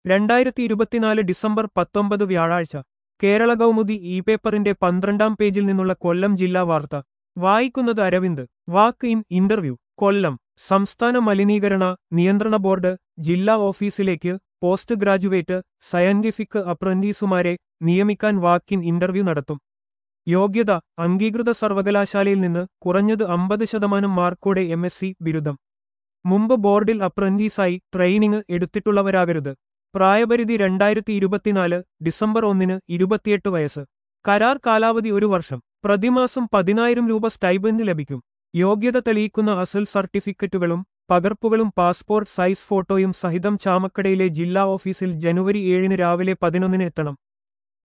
രണ്ടായിരത്തി ഇരുപത്തിനാല് ഡിസംബർ പത്തൊമ്പത് വ്യാഴാഴ്ച കേരള കൗമുദി ഇ പേപ്പറിന്റെ പന്ത്രണ്ടാം പേജിൽ നിന്നുള്ള കൊല്ലം ജില്ലാ വാർത്ത വായിക്കുന്നത് Aravind walk in interview Kollam സംസ്ഥാന മലിനീകരണ നിയന്ത്രണ ബോർഡ് ജില്ലാ ഓഫീസിലേക്ക് പോസ്റ്റ് ഗ്രാജുവേറ്റ് സയന്റിഫിക് അപ്രന്റീസുമാരെ നിയമിക്കാൻ വാക്കിൻ ഇന്റർവ്യൂ നടത്തും യോഗ്യത അംഗീകൃത സർവകലാശാലയിൽ നിന്ന് കുറഞ്ഞത് അമ്പത് ശതമാനം മാർക്കോടെ എം എസ് സി ബിരുദം മുമ്പ് ബോർഡിൽ അപ്രന്റീസായി ട്രെയിനിങ് എടുത്തിട്ടുള്ളവരാകരുത് പ്രായപരിധി രണ്ടായിരത്തി ഇരുപത്തിനാല് ഡിസംബർ ഒന്നിന് ഇരുപത്തിയെട്ട് വയസ്സ് കരാർ കാലാവധി ഒരു വർഷം പ്രതിമാസം പതിനായിരം രൂപ സ്റ്റൈബൻഡ് ലഭിക്കും യോഗ്യത തെളിയിക്കുന്ന അസൽ സർട്ടിഫിക്കറ്റുകളും പകർപ്പുകളും പാസ്പോർട്ട് സൈസ് ഫോട്ടോയും സഹിതം ചാമക്കടയിലെ ജില്ലാ ഓഫീസിൽ ജനുവരി ഏഴിന് രാവിലെ പതിനൊന്നിന് എത്തണം